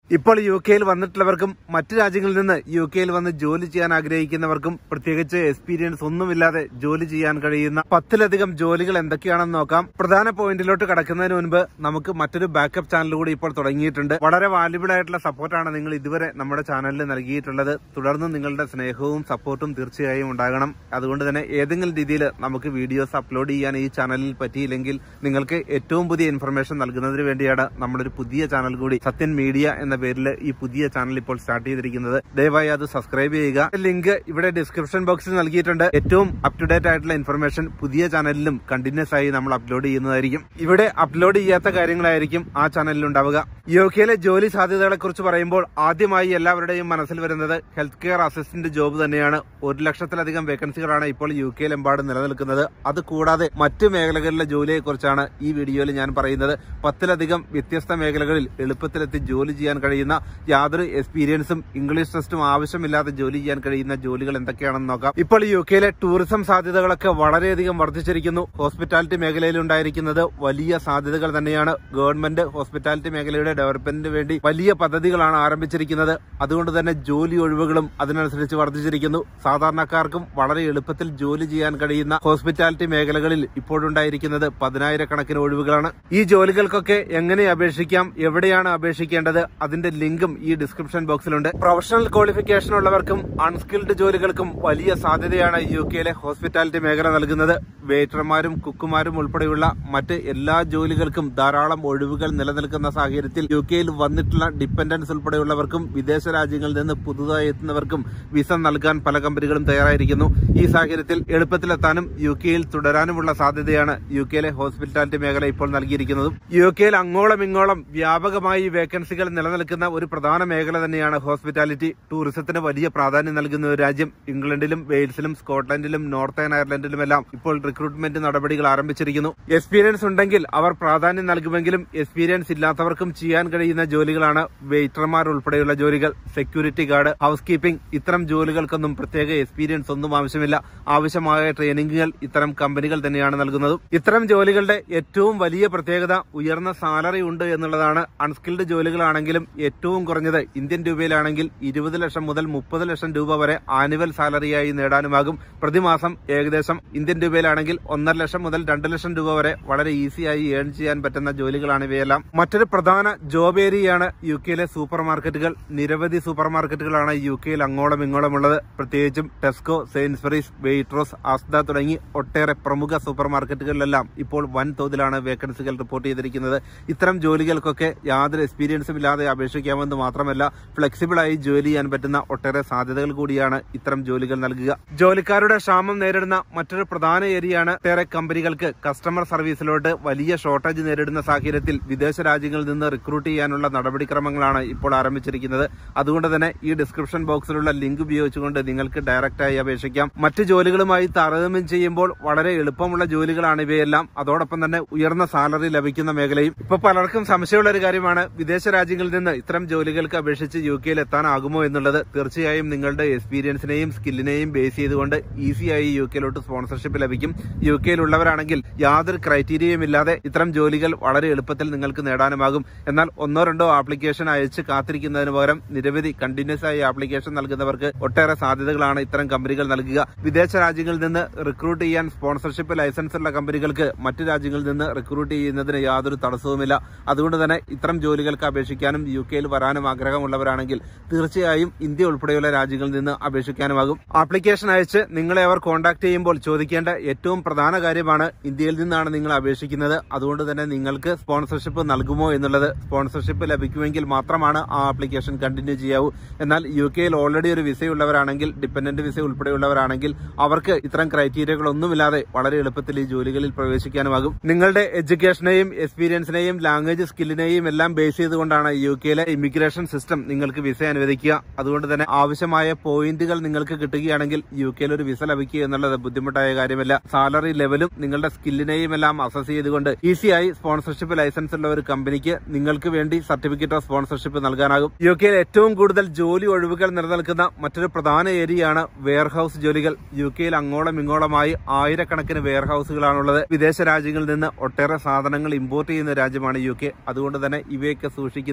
ഇപ്പോൾ യു കെയിൽ വന്നിട്ടുള്ളവർക്കും മറ്റു രാജ്യങ്ങളിൽ നിന്ന് യു കെയിൽ വന്ന് ജോലി ചെയ്യാൻ ആഗ്രഹിക്കുന്നവർക്കും പ്രത്യേകിച്ച് എക്സ്പീരിയൻസ് ഒന്നുമില്ലാതെ ജോലി ചെയ്യാൻ കഴിയുന്ന പത്തിലധികം ജോലികൾ എന്തൊക്കെയാണെന്ന് നോക്കാം പ്രധാന പോയിന്റിലോട്ട് കടക്കുന്നതിന് മുൻപ് നമുക്ക് മറ്റൊരു ബാക്കപ്പ് ചാനൽ കൂടി ഇപ്പോൾ തുടങ്ങിയിട്ടുണ്ട് വളരെ വാല്യുബിൾ ആയിട്ടുള്ള സപ്പോർട്ടാണ് നിങ്ങൾ ഇതുവരെ നമ്മുടെ ചാനലിൽ നൽകിയിട്ടുള്ളത് തുടർന്ന് നിങ്ങളുടെ സ്നേഹവും സപ്പോർട്ടും തീർച്ചയായും ഉണ്ടാകണം അതുകൊണ്ട് തന്നെ ഏതെങ്കിലും രീതിയിൽ നമുക്ക് വീഡിയോസ് അപ്ലോഡ് ചെയ്യാൻ ഈ ചാനലിൽ പറ്റിയില്ലെങ്കിൽ നിങ്ങൾക്ക് ഏറ്റവും പുതിയ ഇൻഫർമേഷൻ നൽകുന്നതിന് വേണ്ടിയാണ് നമ്മളൊരു പുതിയ ചാനൽ കൂടി സത്യൻ മീഡിയ എന്ന പേരിൽ ഈ പുതിയ ചാനൽ ഇപ്പോൾ സ്റ്റാർട്ട് ചെയ്തിരിക്കുന്നത് ദയവായി അത് സബ്സ്ക്രൈബ് ചെയ്യുക ലിങ്ക് ഇവിടെ ഡിസ്ക്രിപ്ഷൻ ബോക്സിൽ നൽകിയിട്ടുണ്ട് ഏറ്റവും അപ് ടു ഡേറ്റ് ആയിട്ടുള്ള ഇൻഫർമേഷൻ പുതിയ ചാനലിലും കണ്ടിന്യൂസ് ആയി നമ്മൾ അപ്ലോഡ് ചെയ്യുന്നതായിരിക്കും ഇവിടെ അപ്ലോഡ് ചെയ്യാത്ത കാര്യങ്ങളായിരിക്കും ആ ചാനലിൽ ഉണ്ടാവുക യു കെയിലെ ജോലി സാധ്യതകളെ കുറിച്ച് പറയുമ്പോൾ ആദ്യമായി എല്ലാവരുടെയും മനസ്സിൽ വരുന്നത് ഹെൽത്ത് കെയർ അസിസ്റ്റന്റ് ജോബ് തന്നെയാണ് ഒരു ലക്ഷത്തിലധികം വേക്കൻസികളാണ് ഇപ്പോൾ യു കെയിലെമ്പാടും നിലനിൽക്കുന്നത് അത് കൂടാതെ മറ്റു മേഖലകളിലെ ജോലിയെ കുറിച്ചാണ് ഈ വീഡിയോയിൽ ഞാൻ പറയുന്നത് പത്തിലധികം വ്യത്യസ്ത മേഖലകളിൽ എളുപ്പത്തിലെത്തി ജോലി ചെയ്യാൻ കഴിയുന്ന യാതൊരു എക്സ്പീരിയൻസും ഇംഗ്ലീഷ് ടെസ്റ്റും ആവശ്യമില്ലാതെ ജോലി ചെയ്യാൻ കഴിയുന്ന ജോലികൾ എന്തൊക്കെയാണെന്ന് നോക്കാം ഇപ്പോൾ യു കെയിലെ ടൂറിസം സാധ്യതകളൊക്കെ വളരെയധികം വർദ്ധിച്ചിരിക്കുന്നു ഹോസ്പിറ്റാലിറ്റി മേഖലയിൽ ഉണ്ടായിരിക്കുന്നത് വലിയ സാധ്യതകൾ തന്നെയാണ് ഗവൺമെന്റ് ഹോസ്പിറ്റാലിറ്റി മേഖലയുടെ ഡെവലപ്മെന്റിന് വേണ്ടി വലിയ പദ്ധതികളാണ് ആരംഭിച്ചിരിക്കുന്നത് അതുകൊണ്ട് തന്നെ ജോലി ഒഴിവുകളും അതിനനുസരിച്ച് വർദ്ധിച്ചിരിക്കുന്നു സാധാരണക്കാർക്കും വളരെ എളുപ്പത്തിൽ ജോലി ചെയ്യാൻ കഴിയുന്ന ഹോസ്പിറ്റാലിറ്റി മേഖലകളിൽ ഇപ്പോഴുണ്ടായിരിക്കുന്നത് പതിനായിരക്കണക്കിന് ഒഴിവുകളാണ് ഈ ജോലികൾക്കൊക്കെ എങ്ങനെ അപേക്ഷിക്കാം എവിടെയാണ് അപേക്ഷിക്കേണ്ടത് അതിന്റെ ലിങ്കും ഈ ഡിസ്ക്രിപ്ഷൻ ബോക്സിലുണ്ട് പ്രൊഫഷണൽ ക്വാളിഫിക്കേഷൻ ഉള്ളവർക്കും അൺസ്കിൽഡ് ജോലികൾക്കും വലിയ സാധ്യതയാണ് യു കെയിലെ ഹോസ്പിറ്റാലിറ്റി മേഖല നൽകുന്നത് വെയിറ്റർമാരും കുക്കുമാരും ഉൾപ്പെടെയുള്ള മറ്റ് എല്ലാ ജോലികൾക്കും ധാരാളം ഒഴിവുകൾ നിലനിൽക്കുന്ന സാഹചര്യത്തിൽ യു കെയിൽ വന്നിട്ടുള്ള ഡിപ്പെൻഡൻസ് ഉൾപ്പെടെയുള്ളവർക്കും വിദേശ രാജ്യങ്ങളിൽ നിന്ന് പുതുതായി എത്തുന്നവർക്കും വിസ നൽകാൻ പല കമ്പനികളും തയ്യാറായിരിക്കുന്നു ഈ സാഹചര്യത്തിൽ എളുപ്പത്തിലെത്താനും യു കെയിൽ തുടരാനുമുള്ള സാധ്യതയാണ് യു കെയിലെ ഹോസ്പിറ്റാലിറ്റി മേഖല ഇപ്പോൾ നൽകിയിരിക്കുന്നതും യു കെയിൽ അങ്ങോളം ഇങ്ങോളം വ്യാപകമായി വേക്കൻസികൾ നിലനിൽക്കുന്ന ഒരു പ്രധാന മേഖല തന്നെയാണ് ഹോസ്പിറ്റാലിറ്റി ടൂറിസത്തിന് വലിയ പ്രാധാന്യം നൽകുന്ന ഒരു രാജ്യം ഇംഗ്ലണ്ടിലും വെയിൽസിലും സ്കോട്ട്ലൻഡിലും നോർത്തേൺ അയർലൻഡിലുമെല്ലാം ഇപ്പോൾ റിക്രൂട്ട്മെന്റ് നടപടികൾ ആരംഭിച്ചിരിക്കുന്നു എക്സ്പീരിയൻസ് ഉണ്ടെങ്കിൽ അവർ പ്രാധാന്യം നൽകുമെങ്കിലും എക്സ്പീരിയൻസ് ഇല്ലാത്തവർക്കും ചെയ്യാൻ കഴിയുന്ന ജോലികളാണ് വെയിറ്റർമാർ ഉൾപ്പെടെയുള്ള ജോലികൾ സെക്യൂരിറ്റി ഗാർഡ് ഹൗസ് കീപ്പിംഗ് ഇത്തരം ജോലികൾക്കൊന്നും പ്രത്യേക എക്സ്പീരിയൻസ് ഒന്നും ആവശ്യമില്ല ആവശ്യമായ ട്രെയിനിങ്ങുകൾ ഇത്തരം കമ്പനികൾ തന്നെയാണ് നൽകുന്നതും ഇത്തരം ജോലികളുടെ ഏറ്റവും വലിയ പ്രത്യേകത ഉയർന്ന സാലറി ഉണ്ട് എന്നുള്ളതാണ് അൺസ്കിൽഡ് ജോലികളാണെങ്കിലും ഏറ്റവും കുറഞ്ഞത് ഇന്ത്യൻ രൂപയിലാണെങ്കിൽ ഇരുപത് ലക്ഷം മുതൽ മുപ്പത് ലക്ഷം രൂപ വരെ ആനുവൽ സാലറിയായി നേടാനുമാകും പ്രതിമാസം ഏകദേശം ഇന്ത്യൻ രൂപയിലാണെങ്കിൽ ഒന്നര ലക്ഷം മുതൽ രണ്ട് ലക്ഷം രൂപ വരെ വളരെ ഈസിയായി ഏൺ ചെയ്യാൻ പറ്റുന്ന ജോലികളാണ് ഇവയെല്ലാം മറ്റൊരു പ്രധാന ജോബ് ഏരിയയാണ് യു കെയിലെ സൂപ്പർ മാർക്കറ്റുകൾ നിരവധി സൂപ്പർ മാർക്കറ്റുകളാണ് യു കെയിൽ അങ്ങോളം ഇങ്ങോളം ഉള്ളത് പ്രത്യേകിച്ചും ടെസ്കോ സെയിൻസ്ബറീസ് വെയിട്രോസ് ആസ്ത തുടങ്ങി ഒട്ടേറെ പ്രമുഖ സൂപ്പർ മാർക്കറ്റുകളിലെല്ലാം ഇപ്പോൾ വൻതോതിലാണ് വേക്കൻസികൾ റിപ്പോർട്ട് ചെയ്തിരിക്കുന്നത് ഇത്തരം ജോലികൾക്കൊക്കെ യാതൊരു എക്സ്പീരിയൻസും ഇല്ലാതെ അപേക്ഷിക്കാമെന്ന് മാത്രമല്ല ഫ്ലെക്സിബിളായി ജോലി ചെയ്യാൻ പറ്റുന്ന ഒട്ടേറെ സാധ്യതകൾ കൂടിയാണ് ഇത്തരം ജോലികൾ നൽകുക ജോലിക്കാരുടെ ക്ഷാമം നേരിടുന്ന മറ്റൊരു പ്രധാന ഏരിയയാണ് ഒട്ടേറെ കമ്പനികൾക്ക് കസ്റ്റമർ സർവീസിലോട്ട് വലിയ ഷോർട്ടേജ് നേരിടുന്ന സാഹചര്യത്തിൽ വിദേശ രാജ്യങ്ങളിൽ നിന്ന് റിക്രൂട്ട് ചെയ്യാനുള്ള നടപടിക്രമങ്ങളാണ് ഇപ്പോൾ ആരംഭിച്ചിരിക്കുന്നത് അതുകൊണ്ട് തന്നെ ഈ ഡിസ്ക്രിപ്ഷൻ ബോക്സിലുള്ള ലിങ്ക് ഉപയോഗിച്ചുകൊണ്ട് നിങ്ങൾക്ക് ഡയറക്റ്റായി അപേക്ഷിക്കാം മറ്റ് ജോലികളുമായി താരതമ്യം ചെയ്യുമ്പോൾ വളരെ എളുപ്പമുള്ള ജോലികളാണ് ഇവയെല്ലാം അതോടൊപ്പം തന്നെ ഉയർന്ന സാലറി ലഭിക്കുന്ന മേഖലയും ഇപ്പൊ പലർക്കും സംശയമുള്ള ഒരു കാര്യമാണ് വിദേശ രാജ്യങ്ങളിൽ നിന്ന് ഇത്തരം ജോലികൾക്ക് അപേക്ഷിച്ച് യു കെയിൽ എത്താനാകുമോ എന്നുള്ളത് തീർച്ചയായും നിങ്ങളുടെ എക്സ്പീരിയൻസിനെയും സ്കില്ലിനെയും ബേസ് ചെയ്തുകൊണ്ട് ഈസിയായി യു കെയിലോട്ട് സ്പോൺസർഷിപ്പ് ലഭിക്കും യു കെയിലുള്ളവരാണെങ്കിൽ യാതൊരു ക്രൈറ്റീരിയയും ഇല്ലാതെ ഇത്തരം ജോലികൾ വളരെ എളുപ്പത്തിൽ നിങ്ങൾക്ക് നേടാനുമാകും എന്നാൽ ഒന്നോ രണ്ടോ ആപ്ലിക്കേഷൻ അയച്ച് കാത്തിരിക്കുന്നതിന് പകരം നിരവധി കണ്ടിന്യൂസ് ആയി ആപ്ലിക്കേഷൻ നൽകുന്നവർക്ക് ഒട്ടേറെ സാധ്യതകളാണ് ഇത്തരം കമ്പനികൾ നൽകുക വിദേശ രാജ്യങ്ങളിൽ നിന്ന് റിക്രൂട്ട് ചെയ്യാൻ സ്പോൺസർഷിപ്പ് ലൈസൻസ് ഉള്ള കമ്പനികൾക്ക് മറ്റു രാജ്യങ്ങളിൽ നിന്ന് റിക്രൂട്ട് ചെയ്യുന്നതിന് യാതൊരു തടസ്സവുമില്ല അതുകൊണ്ട് തന്നെ ഇത്തരം ജോലികൾക്ക് അപേക്ഷിക്കാനും യു കെയിൽ വരാനും ആഗ്രഹമുള്ളവരാണെങ്കിൽ തീർച്ചയായും ഇന്ത്യ ഉൾപ്പെടെയുള്ള രാജ്യങ്ങളിൽ നിന്ന് അപേക്ഷിക്കാനുമാകും ആപ്ലിക്കേഷൻ അയച്ച് നിങ്ങളെ അവർ കോൺടാക്ട് ചെയ്യുമ്പോൾ ചോദിക്കേണ്ട ഏറ്റവും പ്രധാന കാര്യമാണ് ഇന്ത്യയിൽ നിന്നാണ് നിങ്ങൾ അപേക്ഷിക്കുന്നത് അതുകൊണ്ട് തന്നെ നിങ്ങൾക്ക് സ്പോൺസർഷിപ്പ് നൽകുമോ എന്നുള്ളത് സ്പോൺസർഷിപ്പ് ലഭിക്കുമെങ്കിൽ മാത്രമാണ് ആ ആപ്ലിക്കേഷൻ കണ്ടിന്യൂ ചെയ്യാവൂ എന്നാൽ യു കെയിൽ ഓൾറെഡി ഒരു വിസയുള്ളവരാണെങ്കിൽ ഡിപ്പെൻഡന്റ് വിസ ഉൾപ്പെടെയുള്ളവരാണെങ്കിൽ അവർക്ക് ഇത്തരം ക്രൈറ്റീരിയകളൊന്നുമില്ലാതെ വളരെ എളുപ്പത്തിൽ ഈ ജോലികളിൽ പ്രവേശിക്കാനുമാകും നിങ്ങളുടെ എഡ്യൂക്കേഷനെയും എക്സ്പീരിയൻസിനെയും ലാംഗ്വേജ് സ്കില്ലിനെയും എല്ലാം ബേസ് ചെയ്തുകൊണ്ടാണ് യു കെയിലെ ഇമിഗ്രേഷൻ സിസ്റ്റം നിങ്ങൾക്ക് വിസ അനുവദിക്കുക അതുകൊണ്ട് തന്നെ ആവശ്യമായ പോയിന്റുകൾ നിങ്ങൾക്ക് കിട്ടുകയാണെങ്കിൽ യു കെയിൽ ഒരു വിസ ലഭിക്കുക എന്നുള്ളത് ബുദ്ധിമുട്ടായ കാര്യമല്ല സാലറി ലെവലും നിങ്ങളുടെ സ്കില്ലിനെയും എല്ലാം അസസ് ചെയ്തുകൊണ്ട് ഈസിയായി സ്പോൺസർഷിപ്പ് ലൈസൻസ് ഉള്ള ഒരു കമ്പനിക്ക് നിങ്ങൾക്ക് വേണ്ടി സർട്ടിഫിക്കറ്റ് ഓഫ് സ്പോൺസർഷിപ്പ് നൽകാനാകും യു കെയിൽ ഏറ്റവും കൂടുതൽ ജോലി ഒഴിവുകൾ നിലനിൽക്കുന്ന മറ്റൊരു പ്രധാന ഏരിയയാണ് വെയർഹൌസ് ജോലികൾ യു കെയിൽ അങ്ങോളം ഇങ്ങോളമായി ആയിരക്കണക്കിന് വെയർഹൌസുകളാണുള്ളത് വിദേശ രാജ്യങ്ങളിൽ നിന്ന് ഒട്ടേറെ സാധനങ്ങൾ ഇമ്പോർട്ട് ചെയ്യുന്ന രാജ്യമാണ് യു കെ അതുകൊണ്ട് തന്നെ ഇവയൊക്കെ സൂക്ഷിക്കുന്ന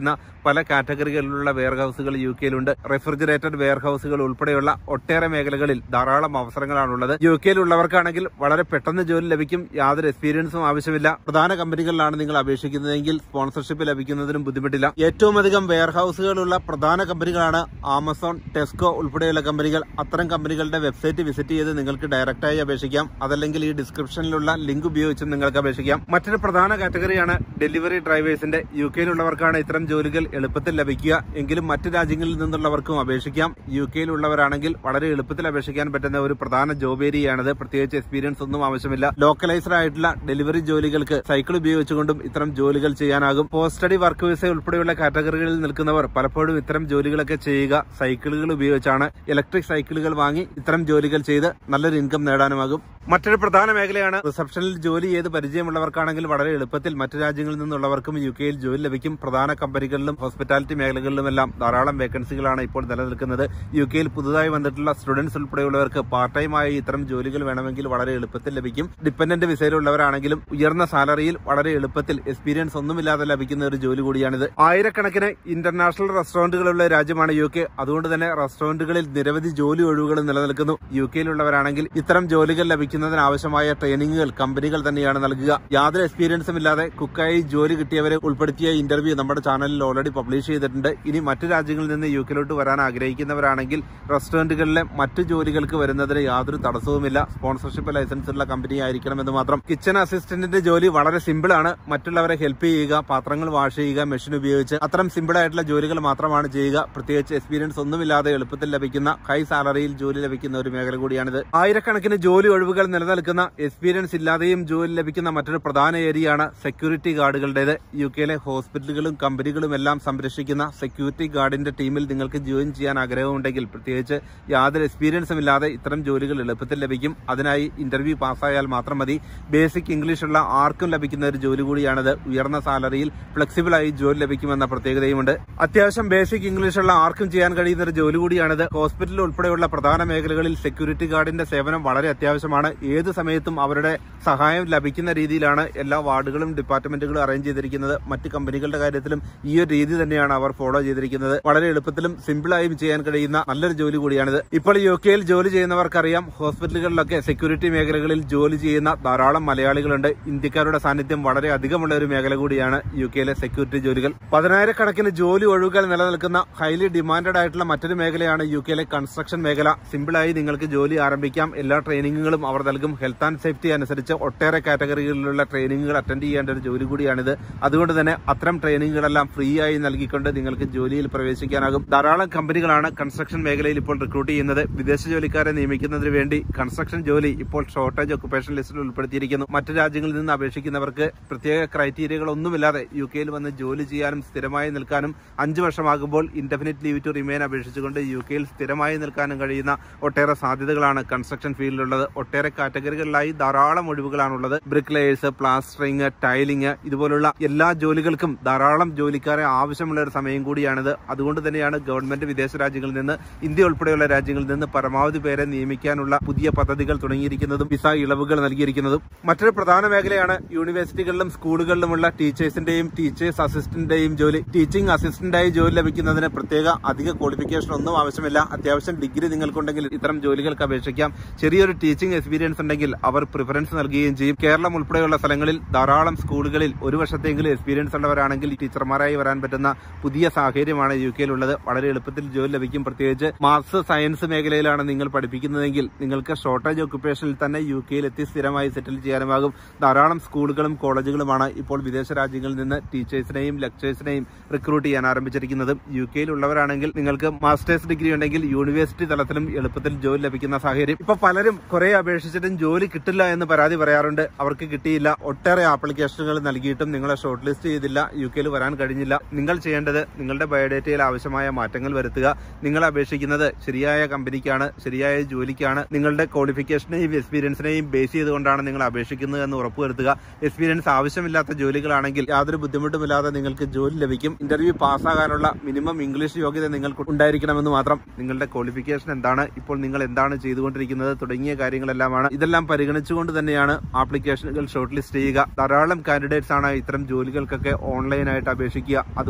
പല കാറ്റഗറികളിലുള്ള വെയർ ഹൗസുകൾ യു കെയിലുണ്ട് റെഫ്രിജറേറ്റഡ് വെയർ ഹൗസുകൾ ഉൾപ്പെടെയുള്ള ഒട്ടേറെ മേഖലകളിൽ ധാരാളം അവസരങ്ങളാണുള്ളത് യു കെയിലുള്ളവർക്കാണെങ്കിൽ വളരെ പെട്ടെന്ന് ജോലി ലഭിക്കും യാതൊരു എക്സ്പീരിയൻസും ആവശ്യമില്ല പ്രധാന കമ്പനികളിലാണ് നിങ്ങൾ അപേക്ഷിക്കുന്നതെങ്കിൽ സ്പോൺസർഷിപ്പ് ലഭിക്കുന്നതിനും ബുദ്ധിമുട്ടില്ല ഏറ്റവും അധികം വെയർ ഹൗസുകളുള്ള പ്രധാന കമ്പനികളാണ് ആമസോൺ ടെസ്കോ ഉൾപ്പെടെയുള്ള കമ്പനികൾ അത്തരം കമ്പനികളുടെ വെബ്സൈറ്റ് വിസിറ്റ് ചെയ്ത് നിങ്ങൾക്ക് ഡയറക്റ്റായി അപേക്ഷിക്കാം അതല്ലെങ്കിൽ ഈ ഡിസ്ക്രിപ്ഷനിലുള്ള ലിങ്ക് ഉപയോഗിച്ചും നിങ്ങൾക്ക് അപേക്ഷിക്കാം മറ്റൊരു പ്രധാന കാറ്റഗറിയാണ് ഡെലിവറി ഡ്രൈവേഴ്സിന്റെ യു കെയിലുള്ളവർക്കാണ് ഇത്തരം ജോലികൾ എളുപ്പത്തിൽ ലഭിക്കുക എങ്കിലും മറ്റു രാജ്യങ്ങളിൽ നിന്നുള്ളവർക്കും അപേക്ഷിക്കാം യു കെയിലുള്ളവരാണെങ്കിൽ വളരെ എളുപ്പത്തിൽ അപേക്ഷിക്കാൻ പറ്റുന്ന ഒരു പ്രധാന ജോബ് ഏരിയയാണിത് പ്രത്യേകിച്ച് എക്സ്പീരിയൻസ് ഒന്നും ആവശ്യമില്ല ലോക്കലൈസ്ഡ് ആയിട്ടുള്ള ഡെലിവറി ജോലികൾക്ക് സൈക്കിൾ ഉപയോഗിച്ചുകൊണ്ടും ഇത്തരം ജോലികൾ ചെയ്യാനാകും പോസ്റ്റ് സ്റ്റഡി വർക്ക് വിസ ഉൾപ്പെടെയുള്ള കാറ്റഗറികളിൽ നിൽക്കുന്നവർ പലപ്പോഴും ഇത്തരം ജോലികളൊക്കെ ചെയ്യുക സൈക്കിളുകൾ ഉപയോഗിച്ചാണ് ഇലക്ട്രിക് സൈക്കിളുകൾ വാങ്ങി ഇത്തരം ജോലികൾ ചെയ്ത് നല്ലൊരു ഇൻകം നേടാനുമാകും മറ്റൊരു പ്രധാന മേഖലയാണ് റിസപ്ഷനിൽ ജോലി ചെയ്ത് പരിചയമുള്ളവർക്കാണെങ്കിൽ വളരെ എളുപ്പത്തിൽ മറ്റു രാജ്യങ്ങളിൽ നിന്നുള്ളവർക്കും യു കെയിൽ ജോലി ലഭിക്കും പ്രധാന കമ്പനികളിലും ഹോസ്പിറ്റാലിറ്റി മേഖലകളിലുമെല്ലാം ധാരാളം വേക്കൻസികളാണ് ഇപ്പോൾ നിലനിൽക്കുന്നത് യു കെയിൽ പുതുതായി വന്നിട്ടുള്ള സ്റ്റുഡൻസ് ഉൾപ്പെടെയുള്ളവർക്ക് പാർട്ട് ടൈം ആയി ഇത്തരം ജോലികൾ വേണമെങ്കിൽ വളരെ എളുപ്പത്തിൽ ലഭിക്കും ഡിപ്പെൻഡന്റ് വിസയിലുള്ളവരാണെങ്കിലും ഉയർന്ന സാലറിയിൽ വളരെ എളുപ്പത്തിൽ എക്സ്പീരിയൻസ് ഒന്നുമില്ലാതെ ലഭിക്കുന്ന ഒരു ജോലി കൂടിയാണിത് ആയിരക്കണക്കിന് ഇന്റർനാഷണൽ റെസ്റ്റോറന്റുകളുള്ള രാജ്യമാണ് യു കെ അതുകൊണ്ട് തന്നെ റെസ്റ്റോറന്റുകളിൽ നിരവധി ജോലി ഒഴിവുകൾ നിലനിൽക്കുന്നു യു കെയിലുള്ളവരാണെങ്കിൽ ഇത്തരം ജോലികൾ ലഭിക്കുന്നതിന് ആവശ്യമായ ട്രെയിനിങ്ങുകൾ കമ്പനികൾ തന്നെയാണ് നൽകുക യാതൊരു എക്സ്പീരിയൻസും ഇല്ലാതെ കുക്കായി ജോലി കിട്ടിയവരെ ഉൾപ്പെടുത്തിയ ഇന്റർവ്യൂ നമ്മുടെ ചാനലിൽ ഓൾറെഡി പബ്ലിഷ് ചെയ്തിട്ടുണ്ട് ഇനി മറ്റു രാജ്യങ്ങളിൽ നിന്ന് യു കെയിലോട്ട് വരാൻ ആഗ്രഹിക്കുന്നവരാണെങ്കിൽ റെസ്റ്റോറന്റുകളിലെ മറ്റു ജോലികൾക്ക് വരുന്നതിന് യാതൊരു തടസ്സവുമില്ല സ്പോൺസർഷിപ്പ് ലൈസൻസ് ഉള്ള കമ്പനി ആയിരിക്കണമെന്ന് മാത്രം കിച്ചൺ അസിസ്റ്റന്റിന്റെ ജോലി വളരെ സിമ്പിൾ ആണ് മറ്റുള്ളവരെ ഹെൽപ്പ് ചെയ്യുക പാത്രങ്ങൾ വാഷ് ചെയ്യുക മെഷീൻ ഉപയോഗിച്ച് അത്തരം സിമ്പിൾ ആയിട്ടുള്ള ജോലികൾ മാത്രമാണ് ചെയ്യുക പ്രത്യേകിച്ച് എക്സ്പീരിയൻസ് ഒന്നുമില്ലാതെ എളുപ്പത്തിൽ ലഭിക്കുന്ന ഹൈ സാലറിയിൽ ജോലി ലഭിക്കുന്ന ഒരു മേഖല കൂടിയാണിത് ആയിരക്കണക്കിന് ജോലി ഒഴിവുകൾ നിലനിൽക്കുന്ന എക്സ്പീരിയൻസ് ഇല്ലാതെയും ജോലി ലഭിക്കുന്ന മറ്റൊരു പ്രധാന ഏരിയയാണ് സെക്യൂരിറ്റി ഗാർഡുകളുടേത് യു കെയിലെ ഹോസ്പിറ്റലുകളും കമ്പനികളും എല്ലാം സംരക്ഷിക്കുന്ന സെക്യൂരിറ്റി ഗാർഡിന്റെ ടീമിൽ നിങ്ങൾക്ക് ജോയിൻ ചെയ്യാൻ ആഗ്രഹമുണ്ടെങ്കിൽ പ്രത്യേകിച്ച് യാതൊരു എക്സ്പീരിയൻസും ഇല്ലാതെ ഇത്തരം ജോലികൾ എളുപ്പത്തിൽ ലഭിക്കും അതിനായി ഇന്റർവ്യൂ പാസ്സായാൽ മാത്രം മതി ബേസിക് ഇംഗ്ലീഷുള്ള ആർക്കും ലഭിക്കുന്ന ഒരു ജോലി കൂടിയാണിത് ഉയർന്ന സാലറിയിൽ ഫ്ലെക്സിബിൾ ആയി ജോലി ലഭിക്കുമെന്ന പ്രത്യേകതയുമുണ്ട് അത്യാവശ്യം ബേസിക് ഇംഗ്ലീഷുള്ള ആർക്കും ചെയ്യാൻ കഴിയുന്ന ഒരു ജോലി കൂടിയാണിത് ഹോസ്പിറ്റൽ ഉൾപ്പെടെയുള്ള പ്രധാന മേഖലകളിൽ സെക്യൂരിറ്റി ഗാർഡിന്റെ സേവനം വളരെ അത്യാവശ്യമാണ് ഏത് സമയത്തും അവരുടെ സഹായം ലഭിക്കുന്ന രീതിയിലാണ് എല്ലാ വാർഡുകളും ഡിപ്പാർട്ട്മെന്റുകളും അറേഞ്ച് ചെയ്തിരിക്കുന്നത് മറ്റ് കമ്പനികളുടെ കാര്യത്തിലും ഈ ഒരു രീതി തന്നെയാണ് അവർ ഫോളോ ചെയ്തിരിക്കുന്നത് വളരെ എളുപ്പത്തിലും സിമ്പിളായും ചെയ്യാൻ കഴിയുന്ന നല്ലൊരു ജോലി കൂടിയാണിത് ഇപ്പോൾ യു കെയിൽ ജോലി ചെയ്യുന്നവർക്കറിയാം ഹോസ്പിറ്റലുകളിലൊക്കെ സെക്യൂരിറ്റി മേഖലകളിൽ ജോലി ചെയ്യുന്ന ധാരാളം മലയാളികളുണ്ട് ഇന്ത്യക്കാരുടെ സാന്നിധ്യം വളരെ അധികമുള്ള ഒരു മേഖല കൂടിയാണ് യു കെയിലെ സെക്യൂരിറ്റി ജോലികൾ പതിനായിരക്കണക്കിന് ജോലി ഒഴിവുകൾ നിലനിൽക്കുന്ന ഹൈലി ഡിമാൻഡഡ് ആയിട്ടുള്ള മറ്റൊരു മേഖലയാണ് യു കെയിലെ കൺസ്ട്രക്ഷൻ മേഖല സിമ്പിളായി നിങ്ങൾക്ക് ജോലി ആരംഭിക്കാം എല്ലാ ട്രെയിനിങ്ങുകളും അവർ നൽകും ഹെൽത്ത് ആൻഡ് സേഫ്റ്റി അനുസരിച്ച് ഒട്ടേറെ കാറ്റഗറികളിലുള്ള ട്രെയിനിങ്ങുകൾ അറ്റൻഡ് ചെയ്യേണ്ട ഒരു ജോലി കൂടിയാണിത് അതുകൊണ്ട് തന്നെ അത്തരം ട്രെയിനിങ്ങുകളെല്ലാം ഫ്രീ ആയി നൽകിക്കൊണ്ട് നിങ്ങൾക്ക് ജോലിയിൽ പ്രവേശിക്കാനാകും ധാരാളം കമ്പനികളാണ് കൺസ്ട്രക്ഷൻ മേഖലയിൽ ഇപ്പോൾ റിക്രൂട്ട് ചെയ്യുന്നത് വിദേശ ജോലിക്കാരെ നിയമിക്കുന്നതിന് വേണ്ടി കൺസ്ട്രക്ഷൻ ജോലി ഇപ്പോൾ ഷോർട്ടേജ് ഒക്കുപേഷൻ ലിസ്റ്റിൽ ഉൾപ്പെടുത്തിയിരിക്കുന്നു മറ്റു രാജ്യങ്ങളിൽ നിന്ന് അപേക്ഷിക്കുന്നവർക്ക് പ്രത്യേക ക്രൈറ്റീരിയകൾ ഒന്നുമില്ലാതെ യു കെയിൽ വന്ന് ജോലി ചെയ്യാനും സ്ഥിരമായി നിൽക്കാനും അഞ്ചു വർഷമാകുമ്പോൾ ഇൻഡെഫിനിറ്റ് ലീവ് ടു റിമെയിൻ അപേക്ഷിച്ചുകൊണ്ട് യു കെയിൽ സ്ഥിരമായി നിൽക്കാനും കഴിയുന്ന ഒട്ടേറെ സാധ്യതകളാണ് കൺസ്ട്രക്ഷൻ ഫീൽഡിലുള്ളത് ഒട്ടേറെ കാറ്റഗറികളിലായി ധാരാളം ഒഴിവുകളാണുള്ളത് ബ്രിക്ക് ലെയേഴ്സ് പ്ലാസ്റ്ററിംഗ് ടൈലിംഗ് ഇതുപോലുള്ള എല്ലാ ജോലികൾക്കും ധാരാളം ജോലിക്കാരെ ആവശ്യമുള്ള ഒരു സമയം കൂടിയാണിത് അതുകൊണ്ട് തന്നെയാണ് ഗവൺമെന്റ് വിദേശ രാജ്യങ്ങളിൽ നിന്ന് ഇന്ത്യ ഉൾപ്പെടെയുള്ള രാജ്യങ്ങളിൽ നിന്ന് പരമാവധി പേരെ നിയമിക്കാനുള്ള പുതിയ പദ്ധതികൾ തുടങ്ങിയിരിക്കുന്നതും വിസ ഇളവുകൾ നൽകിയിരിക്കുന്നതും മറ്റൊരു പ്രധാന മേഖലയാണ് യൂണിവേഴ്സിറ്റികളിലും സ്കൂളുകളിലുമുള്ള ടീച്ചേഴ്സിന്റെയും ടീച്ചേഴ്സ് അസിസ്റ്റന്റിന്റെയും ജോലി ടീച്ചിങ് അസിസ്റ്റന്റായി ജോലി ലഭിക്കുന്നതിന് പ്രത്യേക അധിക ക്വാളിഫിക്കേഷൻ ഒന്നും ആവശ്യമില്ല അത്യാവശ്യം ഡിഗ്രി നിങ്ങൾക്കുണ്ടെങ്കിൽ ഇത്തരം ജോലികൾക്ക് അപേക്ഷിക്കാം ചെറിയൊരു ടീച്ചിങ് എക്സ്പീരിയൻസ് ഉണ്ടെങ്കിൽ അവർ പ്രിഫറൻസ് നൽകുകയും ചെയ്യും കേരളം ഉൾപ്പെടെയുള്ള സ്ഥലങ്ങളിൽ ധാരാളം സ്കൂളുകളിൽ ഒരു വർഷത്തെങ്കിലും എക്സ്പീരിയൻസ് ഉള്ളവരാണെങ്കിൽ ടീച്ചർമാരായി വരാൻ പറ്റുന്ന പുതിയ സാഹചര്യമാണ് യു കെയിലുള്ളത് വളരെ എളുപ്പത്തിൽ ജോലി ലഭിക്കും പ്രത്യേകിച്ച് മാത്സ് സയൻസ് മേഖലയിലാണ് നിങ്ങൾ പഠിപ്പിക്കുന്നതെങ്കിൽ നിങ്ങൾക്ക് ഷോർട്ടേജ് ഒക്കുപേഷനിൽ തന്നെ യു കെയിൽ എത്തി സ്ഥിരമായി സെറ്റിൽ ചെയ്യാനുമാകും ധാരാളം സ്കൂളുകളും കോളേജുകളുമാണ് ഇപ്പോൾ വിദേശ രാജ്യങ്ങളിൽ നിന്ന് ടീച്ചേഴ്സിനെയും ലെക്ചേഴ്സിനെയും റിക്രൂട്ട് ചെയ്യാൻ ആരംഭിച്ചിരിക്കുന്നത് യു കെയിൽ ഉള്ളവരാണെങ്കിൽ നിങ്ങൾക്ക് മാസ്റ്റേഴ്സ് ഡിഗ്രി ഉണ്ടെങ്കിൽ യൂണിവേഴ്സിറ്റി തലത്തിലും എളുപ്പത്തിൽ ജോലി ലഭിക്കുന്ന സാഹചര്യം ഇപ്പൊ പലരും കുറെ അപേക്ഷിച്ചിട്ടും ജോലി കിട്ടില്ല എന്ന് പരാതി പറയാറുണ്ട് അവർക്ക് കിട്ടിയില്ല ഒട്ടേറെ ആപ്ലിക്കേഷനുകൾ നൽകിയിട്ടും നിങ്ങളെ ഷോർട്ട് ലിസ്റ്റ് ചെയ്തില്ല യു കെയിൽ വരാൻ കഴിഞ്ഞില്ല നിങ്ങൾ ചെയ്യേണ്ടത് നിങ്ങളുടെ ബയോഡേറ്റയിൽ ആവശ്യമായ മാറ്റങ്ങൾ വരുത്തുക നിങ്ങൾ അപേക്ഷിക്കുന്നത് ശരിയായ കമ്പനിക്കാണ് ശരിയായ ജോലിക്കാണ് നിങ്ങളുടെ ക്വാളിഫിക്കേഷനെയും എക്സ്പീരിയൻസിനെയും ബേസ് ചെയ്തുകൊണ്ടാണ് നിങ്ങൾ അപേക്ഷിക്കുന്നത് എന്ന് ഉറപ്പുവരുത്തുക എക്സ്പീരിയൻസ് ആവശ്യമില്ലാത്ത ജോലികളാണെങ്കിൽ യാതൊരു ബുദ്ധിമുട്ടുമില്ലാതെ നിങ്ങൾക്ക് ജോലി ലഭിക്കും ഇന്റർവ്യൂ പാസ്സാകാനുള്ള മിനിമം ഇംഗ്ലീഷ് യോഗ്യത നിങ്ങൾക്ക് ഉണ്ടായിരിക്കണമെന്ന് മാത്രം നിങ്ങളുടെ ക്വാളിഫിക്കേഷൻ എന്താണ് ഇപ്പോൾ നിങ്ങൾ എന്താണ് ചെയ്തുകൊണ്ടിരിക്കുന്നത് തുടങ്ങിയ കാര്യങ്ങളെല്ലാമാണ് ഇതെല്ലാം പരിഗണിച്ചുകൊണ്ട് തന്നെയാണ് ആപ്ലിക്കേഷനുകൾ ഷോർട്ട് ലിസ്റ്റ് ചെയ്യുക ധാരാളം കാൻഡിഡേറ്റ്സ് ആണ് ഇത്തരം ജോലികൾക്കൊക്കെ ഓൺലൈനായിട്ട് അപേക്ഷിക്കുക അതുകൊണ്ട്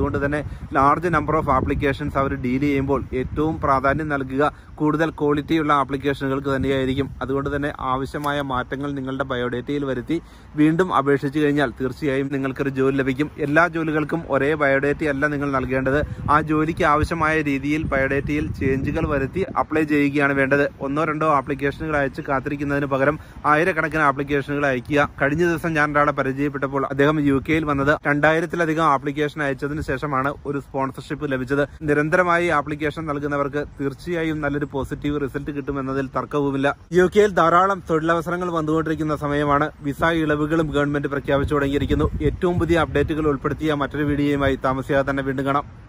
അതുകൊണ്ട് തന്നെ ലാർജ് നമ്പർ ഓഫ് ആപ്ലിക്കേഷൻസ് അവർ ഡീൽ ചെയ്യുമ്പോൾ ഏറ്റവും പ്രാധാന്യം നൽകുക കൂടുതൽ ക്വാളിറ്റിയുള്ള ആപ്ലിക്കേഷനുകൾക്ക് തന്നെയായിരിക്കും അതുകൊണ്ട് തന്നെ ആവശ്യമായ മാറ്റങ്ങൾ നിങ്ങളുടെ ബയോഡേറ്റയിൽ വരുത്തി വീണ്ടും അപേക്ഷിച്ചു കഴിഞ്ഞാൽ തീർച്ചയായും നിങ്ങൾക്കൊരു ജോലി ലഭിക്കും എല്ലാ ജോലികൾക്കും ഒരേ ബയോഡേറ്റ അല്ല നിങ്ങൾ നൽകേണ്ടത് ആ ജോലിക്ക് ആവശ്യമായ രീതിയിൽ ബയോഡേറ്റയിൽ ചേഞ്ചുകൾ വരുത്തി അപ്ലൈ ചെയ്യുകയാണ് വേണ്ടത് ഒന്നോ രണ്ടോ ആപ്ലിക്കേഷനുകൾ അയച്ച് കാത്തിരിക്കുന്നതിന് പകരം ആയിരക്കണക്കിന് ആപ്ലിക്കേഷനുകൾ അയക്കുക കഴിഞ്ഞ ദിവസം ഞാൻ ഒരാളെ പരിചയപ്പെട്ടപ്പോൾ അദ്ദേഹം യു കെയിൽ വന്നത് രണ്ടായിരത്തിലധികം ആപ്ലിക്കേഷൻ അയച്ചതിന് ശേഷമാണ് ഒരു സ്പോൺസർഷിപ്പ് ലഭിച്ചത് നിരന്തരമായി ആപ്ലിക്കേഷൻ നൽകുന്നവർക്ക് തീർച്ചയായും നല്ലൊരു പോസിറ്റീവ് റിസൾട്ട് കിട്ടുമെന്നതിൽ തർക്കവുമില്ല യു കെയിൽ ധാരാളം തൊഴിലവസരങ്ങൾ വന്നുകൊണ്ടിരിക്കുന്ന സമയമാണ് വിസ ഇളവുകളും ഗവൺമെന്റ് പ്രഖ്യാപിച്ചു തുടങ്ങിയിരിക്കുന്നു ഏറ്റവും പുതിയ അപ്ഡേറ്റുകൾ ഉൾപ്പെടുത്തിയ മറ്റൊരു വീഡിയോയുമായി താമസിയാതെ തന്നെ വീണ്ടും കാണാം